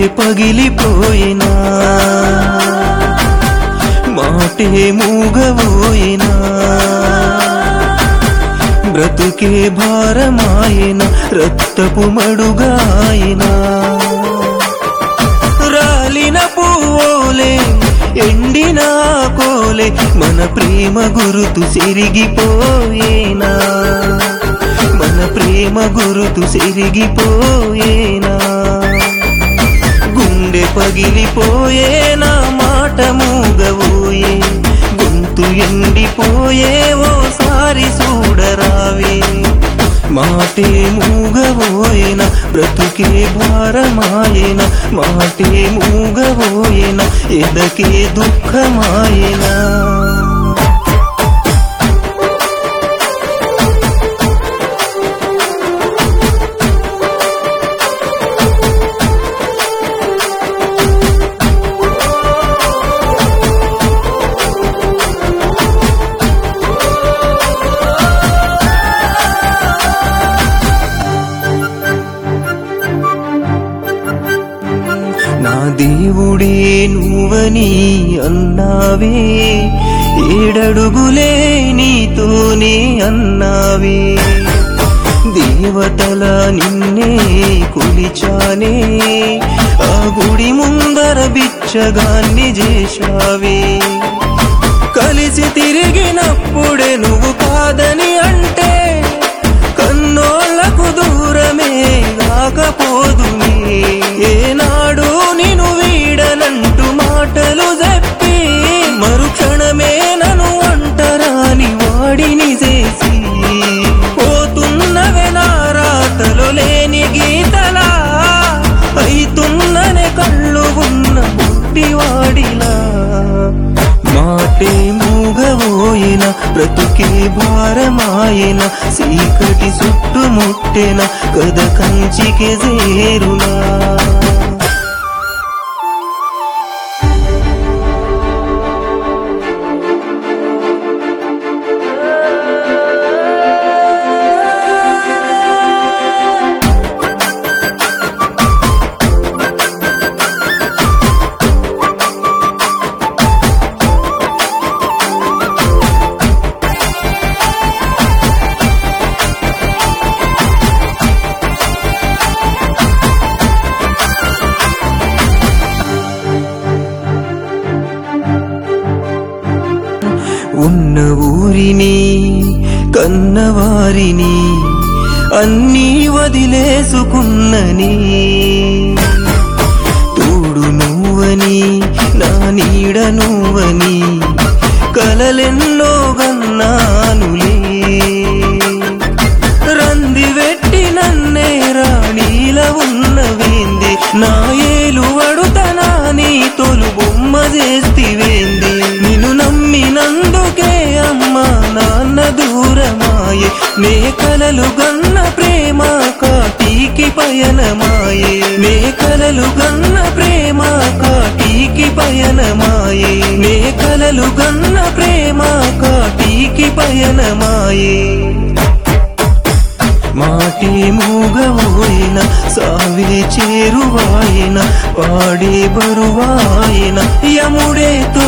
పగిలిపోయినా మాటే మూగబోయినా బ్రతుకే భారమాయన రక్తపు మడుగాయనా రాలిన పువ్వులే ఎండిన కోలే మన ప్రేమ గురుతు సిరిగిపోయేనా మన ప్రేమ గురుతు సిరిగిపోయేనా గుండె పగిలిపోయే నా మాట మూగబోయే గొంతు ఎండిపోయే ఓసారి చూడరావే మాటే మూగబోయేన బ్రతుకే భారమాయన మాటే మూగబోయేన ఎదకే దుఃఖమాయనా నా దేవుడే నువ్వని అన్నావే ఏడడుగులే నీతోనే అన్నావే దేవతల నిన్నే కొలిచానే ఆ గుడి ముందర బిచ్చగాన్ని చేశావే కలిసి తిరిగినప్పుడే నువ్వు కాదని అంటే కన్నోళ్లకు దూరమే కాకపోదునే ఏనాడు నేను వీడనంటూ మాటలు చెప్పి మరుక్షణమే నన్ను అంటరాని వాడిని చేసి పోతున్నవే నా రాతలు లేని గీతలా అయితున్ననే కళ్ళు ఉన్న బుడ్డివాడిలా మాటే మూగబోయిన బ్రతుకే భారమాయన సీకటి చుట్టుముట్టెన కథ కంచికి చేరునా ఉన్న ఊరిని కన్నవారిని అన్నీ వదిలేసుకున్నని తోడు నువ్వని నా నీడ నువ్వని కలలెన్నో గన్నానులే రంది వెట్టి నన్నే రాణీల ఉన్నవేంది నా ఏలు వడుతనా నీ తొలు బొమ్మ చేస్తివేంది నిన్ను నమ్మినందుకే అమ్మ నాన్న దూరమాయే నే కలలు గన్న ప్రేమ కాటికి పయనమాయే నే కలలు గన్న ప్రేమ కాటికి పయనమాయే నే కలలు గన్న ప్రేమ కాటికి పయనమాయే మాటి మూగవోయిన సావే చేరువాయిన పాడే బరువాయిన యముడే